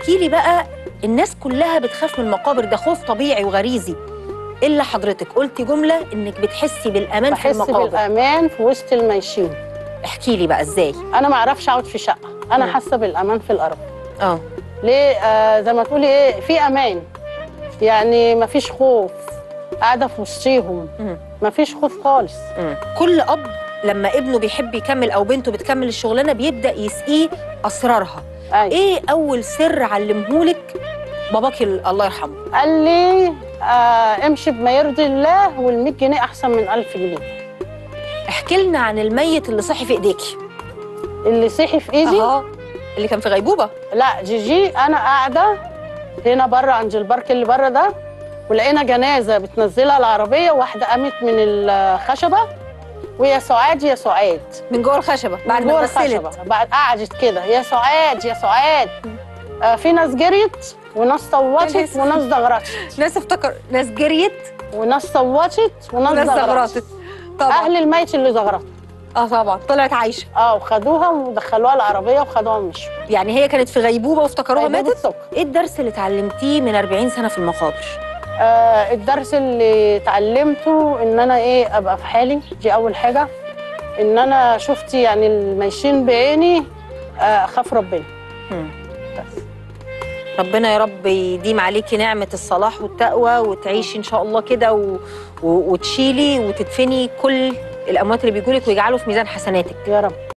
احكي لي بقى الناس كلها بتخاف من المقابر ده خوف طبيعي وغريزي الا حضرتك قلتي جمله انك بتحسي بالامان في بحس المقابر بالامان في وسط الميشين احكي لي بقى ازاي انا ما اعرفش اقعد في شقه انا مم. حاسه بالامان في الارض اه ليه آه زي ما تقولي ايه في امان يعني ما فيش خوف قاعده في وسطيهم مم. ما فيش خوف خالص مم. كل اب لما ابنه بيحب يكمل او بنته بتكمل الشغلانه بيبدا يسقيه اسرارها أيوة. ايه اول سر علمهولك باباكي ال- الله يرحمه قال لي آه امشي بما يرضي الله وال100 جنيه احسن من 1000 جنيه احكي لنا عن الميت اللي صحي في ايديكي اللي صحي في ايدي اه اللي كان في غيبوبه لا جيجي انا قاعده هنا بره عند البارك اللي بره ده ولقينا جنازه بتنزلها العربيه واحده قامت من الخشبه ويا سعاد يا سعاد من جوه الخشبه بعد من ما جوه غسلت الخشبة. بعد قعدت كده يا سعاد يا سعاد آه في ناس جريت وناس صوتت لسه. وناس زغرتت ناس افتكر ناس جريت وناس صوتت وناس وناس زغرتت زغرطت طبعا اهل الميت اللي زغرت اه طبعا طلعت عايشه اه وخدوها ودخلوها العربيه وخدوها ومشوا يعني هي كانت في غيبوبه وافتكروها غيبوبة ماتت سكر. ايه الدرس اللي اتعلمتيه من 40 سنه في المقابر آه الدرس اللي اتعلمته ان انا ايه ابقى في حالي دي اول حاجه ان انا شفت يعني الميشين بعيني آه، اخاف ربنا مم. بس ربنا يا رب يديم عليكي نعمة الصلاح والتقوى وتعيشي إن شاء الله كده و... و... وتشيلي وتدفني كل الأموات اللي بيجولك ويجعلوا في ميزان حسناتك يا رب